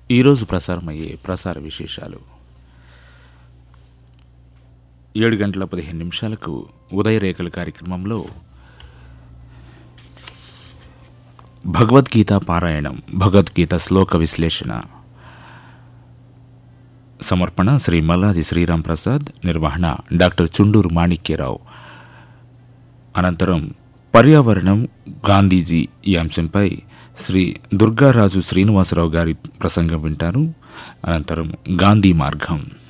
ఈరోజు ప్రసారమయ్యే ప్రసార విశేషాలు ఏడు గంటల పదిహేను నిమిషాలకు ఉదయరేఖల కార్యక్రమంలో భగవద్గీత పారాయణం భగవద్గీత శ్లోక విశ్లేషణ సమర్పణ శ్రీ మల్లాది శ్రీరామ్ ప్రసాద్ నిర్వహణ డాక్టర్ చుండూరు మాణిక్యరావు అనంతరం పర్యావరణం గాంధీజీ ఈ అంశంపై శ్రీ దుర్గారాజు శ్రీనివాసరావు గారి ప్రసంగం వింటారు అనంతరం గాంధీ మార్గం